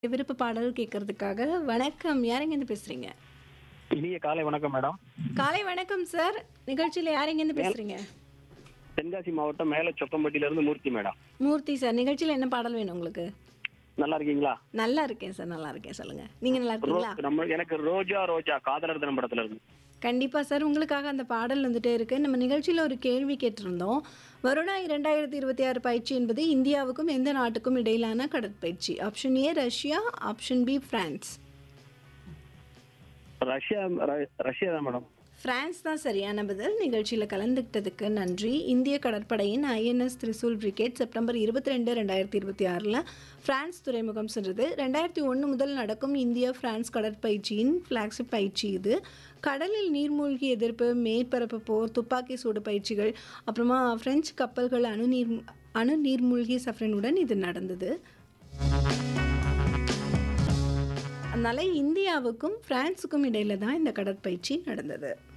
விருப்ப பாடல் கேட்கறதுக்காக வணக்கம் யாரெங்கேருந்து பேசுறீங்க இனிய காலை வணக்கம் மேடம் காலை வணக்கம் சார் நிகழ்ச்சியில் யாரெங்கேருந்து பேசுறீங்க தென்காசி மாவட்டம் மேல சொக்கம்பட்டியில இருந்து மூர்த்தி மேடம் மூர்த்தி சார் நிகழ்ச்சியில் என்ன பாடல் வேணும் உங்களுக்கு நல்லா இருக்கீங்களா நல்லா இருக்கேன் சார் நல்லா இருக்கேன் சொல்லுங்க நீங்க நல்லா இருக்கீங்களா ரோ- நம்ம எனக்கு ரோஜா ரோஜா காதலர் தினம் படத்துல இருந்து கண்டிப்பா சார் உங்களுக்காக அந்த பாடல் வந்துட்டே இருக்கு நம்ம நிகழ்ச்சியில் ஒரு கேள்வி கேட்டிருந்தோம் வருணா இரண்டாயிரத்தி இருபத்தி ஆறு பயிற்சி என்பது இந்தியாவுக்கும் எந்த நாட்டுக்கும் இடையிலான கடற்பயிற்சி option A Russia option B France Russia ர- ரஷ்யா தான் மேடம் பிரான்ஸ் தான் சரியான பதில் நிகழ்ச்சியில் கலந்துக்கிட்டதுக்கு நன்றி இந்திய கடற்படையின் ஐஎன்எஸ் திரிசூல் பிரிகேட் செப்டம்பர் இருபத்தி ரெண்டு ரெண்டாயிரத்தி இருபத்தி ஆறில் பிரான்ஸ் துறைமுகம் சென்றது ரெண்டாயிரத்தி ஒன்று முதல் நடக்கும் இந்திய பிரான்ஸ் கடற்பயிற்சியின் ஃப்ளாக்ஷிப் பயிற்சி இது கடலில் நீர்மூழ்கி எதிர்ப்பு மேற்பரப்பு போர் துப்பாக்கி சூடு பயிற்சிகள் அப்புறமா பிரெஞ்சு கப்பல்கள் அணு நீர் அணு நீர்மூழ்கி சஃப்ரனுடன் இது நடந்தது அதனால இந்தியாவுக்கும் பிரான்ஸுக்கும் இடையில தான் இந்த கடற்பயிற்சி நடந்தது